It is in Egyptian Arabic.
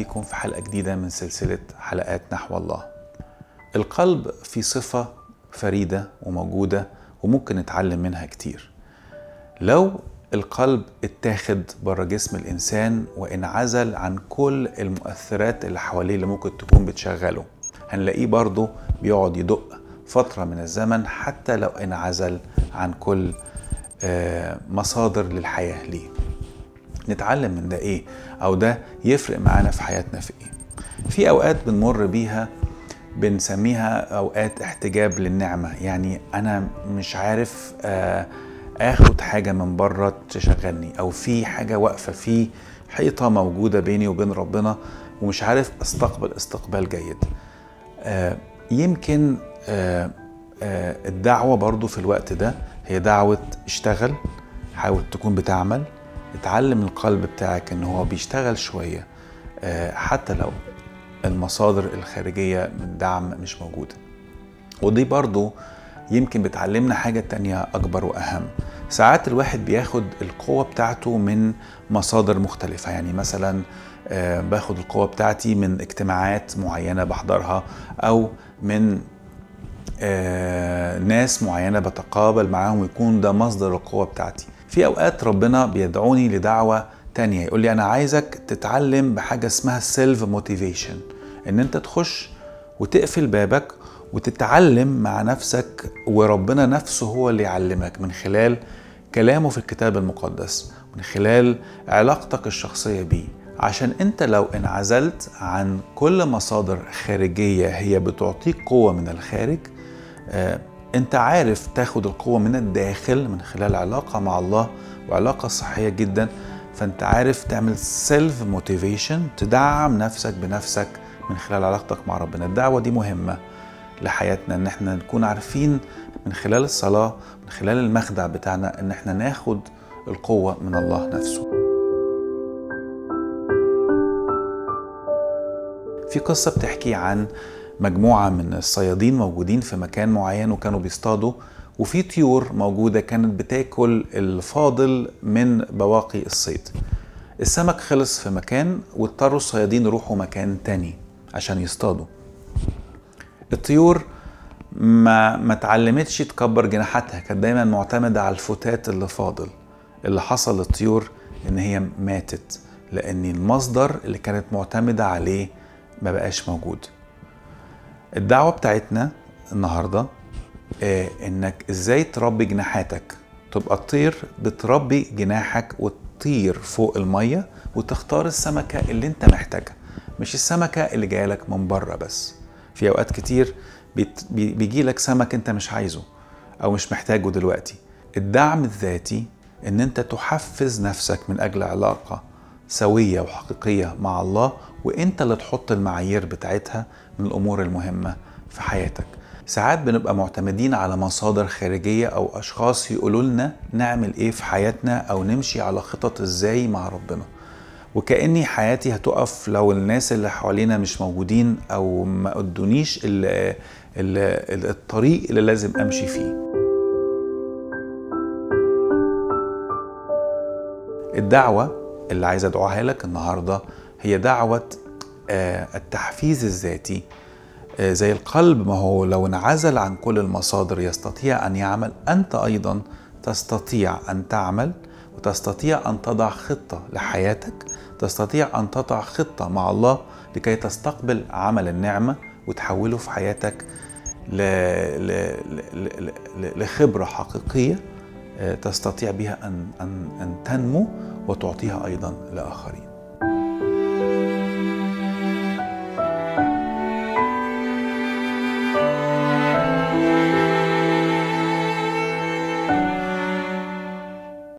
بيكم في حلقة جديدة من سلسلة حلقات نحو الله. القلب في صفة فريدة وموجودة وممكن نتعلم منها كتير. لو القلب اتاخد بره جسم الإنسان وانعزل عن كل المؤثرات اللي حواليه اللي ممكن تكون بتشغله هنلاقيه برضه بيقعد يدق فترة من الزمن حتى لو انعزل عن كل مصادر للحياة ليه نتعلم من ده ايه او ده يفرق معانا في حياتنا في ايه في اوقات بنمر بيها بنسميها اوقات احتجاب للنعمة يعني انا مش عارف اخد حاجة من بره تشغلني او في حاجة واقفة في حيطة موجودة بيني وبين ربنا ومش عارف استقبل استقبال جيد يمكن الدعوة برضو في الوقت ده هي دعوة اشتغل حاول تكون بتعمل اتعلم القلب بتاعك ان هو بيشتغل شوية حتى لو المصادر الخارجية من الدعم مش موجودة ودي برضو يمكن بتعلمنا حاجة تانية أكبر وأهم ساعات الواحد بياخد القوة بتاعته من مصادر مختلفة يعني مثلا باخد القوة بتاعتي من اجتماعات معينة بحضرها أو من ناس معينة بتقابل معاهم ويكون ده مصدر القوة بتاعتي في أوقات ربنا بيدعوني لدعوة تانية يقول لي أنا عايزك تتعلم بحاجة اسمها سيلف موتيفيشن إن أنت تخش وتقفل بابك وتتعلم مع نفسك وربنا نفسه هو اللي يعلمك من خلال كلامه في الكتاب المقدس من خلال علاقتك الشخصية بيه عشان انت لو انعزلت عن كل مصادر خارجية هي بتعطيك قوة من الخارج آه انت عارف تاخد القوة من الداخل من خلال علاقة مع الله وعلاقة صحية جدا فانت عارف تعمل سيلف موتيفيشن تدعم نفسك بنفسك من خلال علاقتك مع ربنا الدعوة دي مهمة لحياتنا ان احنا نكون عارفين من خلال الصلاة من خلال المخدع بتاعنا ان احنا ناخد القوة من الله نفسه في قصة بتحكي عن مجموعة من الصيادين موجودين في مكان معين وكانوا بيصطادوا وفي طيور موجودة كانت بتاكل الفاضل من بواقي الصيد السمك خلص في مكان واضطروا الصيادين يروحوا مكان تاني عشان يصطادوا الطيور ما ما اتعلمتش تكبر جناحاتها كانت دايما معتمدة على الفتات اللي فاضل اللي حصل للطيور ان هي ماتت لان المصدر اللي كانت معتمدة عليه ما بقاش موجود الدعوة بتاعتنا النهاردة آه انك ازاي تربي جناحاتك تبقى الطير بتربي جناحك وتطير فوق المية وتختار السمكة اللي انت محتاجها مش السمكة اللي جايلك من بره بس في اوقات كتير بيجي لك سمك انت مش عايزه او مش محتاجه دلوقتي الدعم الذاتي ان انت تحفز نفسك من اجل علاقه سويه وحقيقيه مع الله وانت اللي تحط المعايير بتاعتها من الامور المهمه في حياتك ساعات بنبقى معتمدين على مصادر خارجيه او اشخاص يقولوا لنا نعمل ايه في حياتنا او نمشي على خطط ازاي مع ربنا وكاني حياتي هتقف لو الناس اللي حوالينا مش موجودين او ما ادونيش ال ال الطريق اللي لازم امشي فيه الدعوه اللي عايز ادعوها لك النهارده هي دعوه التحفيز الذاتي زي القلب ما هو لو انعزل عن كل المصادر يستطيع ان يعمل انت ايضا تستطيع ان تعمل وتستطيع ان تضع خطه لحياتك تستطيع ان تضع خطه مع الله لكي تستقبل عمل النعمه وتحوله في حياتك ل... ل... ل... لخبره حقيقيه تستطيع بها ان ان ان تنمو وتعطيها ايضا لاخرين